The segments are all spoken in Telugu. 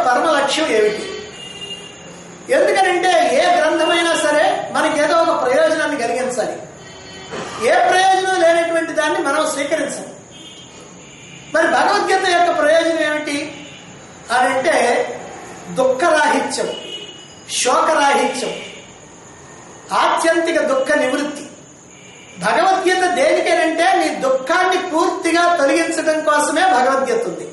పరమ లక్ష్యం ఏమిటి ఎందుకనంటే ఏ గ్రంథమైనా సరే మనకి ఏదో ఒక ప్రయోజనాన్ని కలిగించాలి ఏ ప్రయోజనం లేనటువంటి దాన్ని మనం స్వీకరించాలి మరి భగవద్గీత యొక్క ప్రయోజనం ఏమిటి అని అంటే దుఃఖరాహిత్యం శోకరాహిత్యం ఆత్యంతిక దుఃఖ నివృత్తి భగవద్గీత దేనికేనంటే నీ దుఃఖాన్ని పూర్తిగా తొలగించడం కోసమే భగవద్గీత ఉంది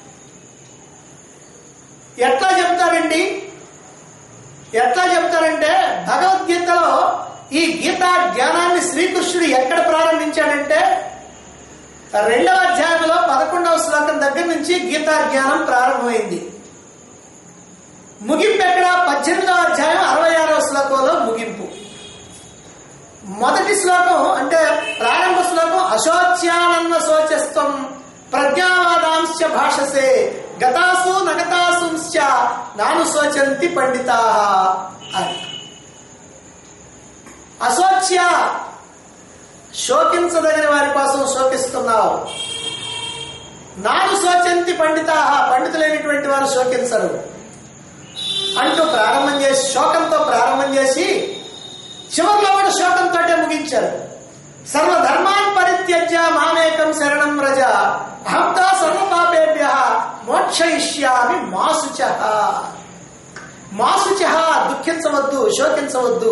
ఎట్లా చెప్తారండి ఎట్లా చెప్తారంటే భగవద్గీతలో ఈ గీతా జ్ఞానాన్ని శ్రీకృష్ణుడు ఎక్కడ ప్రారంభించాడంటే రెండవ అధ్యాయంలో పదకొండవ శ్లోకం దగ్గర నుంచి గీతా జ్ఞానం ప్రారంభమైంది ముగింపు ఎక్కడ పద్దెనిమిదవ అధ్యాయం అరవై ఆరవ శ్లోకంలో ముగింపు మొదటి శ్లోకం అంటే ప్రారంభ శ్లోకం అశోచ్యానన్న శోచస్వం ప్రజ్ఞావాదాంశ భాషసే గతాసు నగతాసుంశ్చ నాను శోచంతి పండితా అని అశోచ్య శోకించదగిన వారి కోసం శోకిస్తున్నావు నాను శోచంతి పండితా పండితులైనటువంటి వారు శోకించరు అంటూ ప్రారంభం చేసి శోకంతో ప్రారంభం చేసి చివరిలో కూడా శోకంతో ముగించారు సర్వధర్మాన్ పరిత్యజ్య మామేకం శరణం రజ అహంతా సర్వపాపేభ్య మోక్షయిష్యామి మాసుచ మాసుచ దుఃఖించవద్దు శోకించవద్దు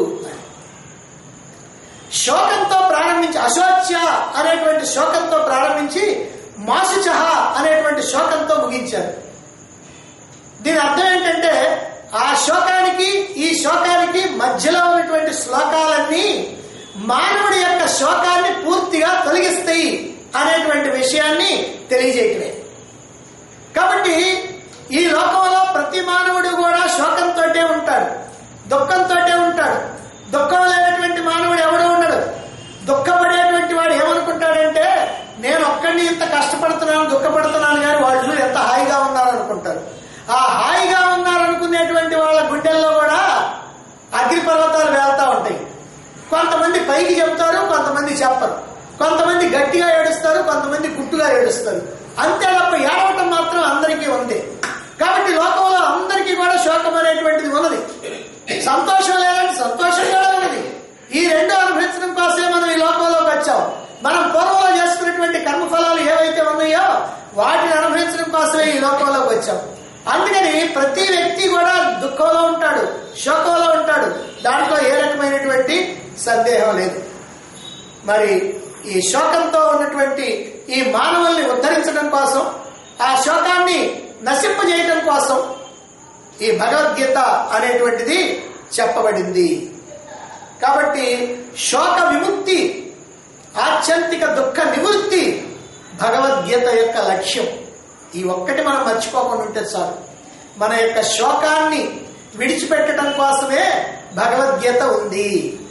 శోకంతో ప్రారంభించి అశోచ్య అనేటువంటి శోకంతో ప్రారంభించి మాసుచ అనేటువంటి శోకంతో ముగించారు దీని అర్థం ఏంటంటే ఆ శోకానికి ఈ శోకానికి మధ్యలో ఉన్నటువంటి శ్లోకాలన్నీ మానవుడి యొక్క శోకాన్ని పూర్తిగా తొలగిస్తాయి అనేటువంటి విషయాన్ని తెలియజేయటమే కాబట్టి ఈ లోకంలో ప్రతి మానవుడు కూడా శోకంతో ఉంటాడు దుఃఖంతో ఉంటాడు దుఃఖం లేనటువంటి మానవుడు ఎవడో ఉండడు దుఃఖపడేటువంటి వాడు ఏమనుకుంటాడంటే నేను ఒక్కడిని ఇంత కష్టపడుతున్నాను దుఃఖపడుతున్నాను కానీ వాళ్ళు ఎంత హాయిగా ఉన్నారనుకుంటారు ఆ హాయిగా ఉన్నారనుకునేటువంటి వాళ్ళ గుండెల్లో కూడా అగ్నిపర్వతాలు వేలుతా ఉంటాయి కొంతమంది పైకి చెప్తారు కొంతమంది చెప్పరు కొంతమంది గట్టిగా ఏడుస్తారు కొంతమంది గుట్టుగా ఏడుస్తారు అంతే తప్ప ఏడవటం మాత్రం అందరికీ ఉంది కాబట్టి లోకంలో అందరికీ కూడా శోకం అనేటువంటిది ఉన్నది సంతోషం లేదంటే సంతోషం కూడా ఉన్నది ఈ రెండు అనుభవించడం కోసమే మనం ఈ లోకంలోకి వచ్చాం మనం పూర్వంలో చేసుకున్నటువంటి కర్మఫలాలు ఏవైతే ఉన్నాయో వాటిని అనుభవించడం కోసమే ఈ లోకంలోకి వచ్చాం అందుకని ప్రతి వ్యక్తి కూడా దుఃఖంలో ఉంటాడు శోకంలో ఉంటాడు దాంట్లో ఏ రకమైనటువంటి సందేహం లేదు మరి ఈ శోకంతో ఉన్నటువంటి ఈ మానవుల్ని ఉద్ధరించడం కోసం ఆ శోకాన్ని నశింపజేయటం కోసం ఈ భగవద్గీత అనేటువంటిది చెప్పబడింది కాబట్టి శోక విముక్తి ఆత్యంతిక దుఃఖ నివృత్తి భగవద్గీత యొక్క లక్ష్యం ఈ ఒక్కటి మనం మర్చిపోకుండా ఉంటే చాలు మన యొక్క శోకాన్ని విడిచిపెట్టడం కోసమే భగవద్గీత ఉంది